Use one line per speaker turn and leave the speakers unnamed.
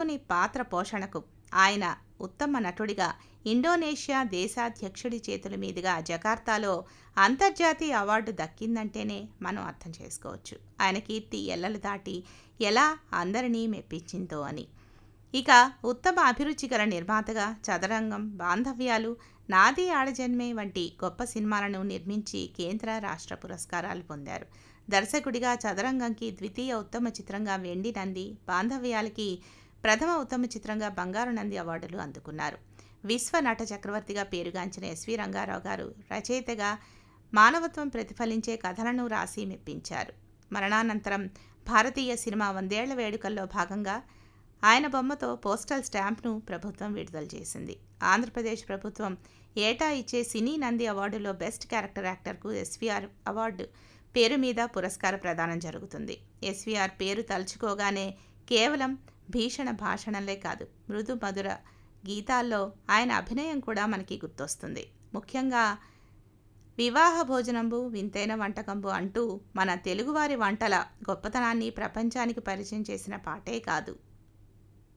అందులోని పాత్ర పోషణకు ఆయన ఉత్తమ నటుడిగా ఇండోనేషియా దేశాధ్యక్షుడి చేతుల మీదుగా జకార్తాలో అంతర్జాతీయ అవార్డు దక్కిందంటేనే మనం అర్థం చేసుకోవచ్చు ఆయన కీర్తి ఎల్లలు దాటి ఎలా అందరినీ మెప్పించిందో అని ఇక ఉత్తమ అభిరుచికర నిర్మాతగా చదరంగం బాంధవ్యాలు నాది ఆడజన్మే వంటి గొప్ప సినిమాలను నిర్మించి కేంద్ర రాష్ట్ర పురస్కారాలు పొందారు దర్శకుడిగా చదరంగంకి ద్వితీయ ఉత్తమ చిత్రంగా వెండి నంది బాంధవ్యాలకి ప్రథమ ఉత్తమ చిత్రంగా బంగారు నంది అవార్డులు అందుకున్నారు విశ్వ నట చక్రవర్తిగా పేరుగాంచిన ఎస్వి రంగారావు గారు రచయితగా మానవత్వం ప్రతిఫలించే కథలను రాసి మెప్పించారు మరణానంతరం భారతీయ సినిమా వందేళ్ల వేడుకల్లో భాగంగా ఆయన బొమ్మతో పోస్టల్ స్టాంప్ను ప్రభుత్వం విడుదల చేసింది ఆంధ్రప్రదేశ్ ప్రభుత్వం ఏటా ఇచ్చే సినీ నంది అవార్డులో బెస్ట్ క్యారెక్టర్ యాక్టర్కు ఎస్వీఆర్ అవార్డు పేరు మీద పురస్కార ప్రదానం జరుగుతుంది ఎస్వీఆర్ పేరు తలుచుకోగానే కేవలం భీషణ భాషణలే కాదు మృదు మధుర గీతాల్లో ఆయన అభినయం కూడా మనకి గుర్తొస్తుంది ముఖ్యంగా వివాహ భోజనంబు వింతైన వంటకంబు అంటూ మన తెలుగువారి వంటల గొప్పతనాన్ని ప్రపంచానికి పరిచయం చేసిన పాటే కాదు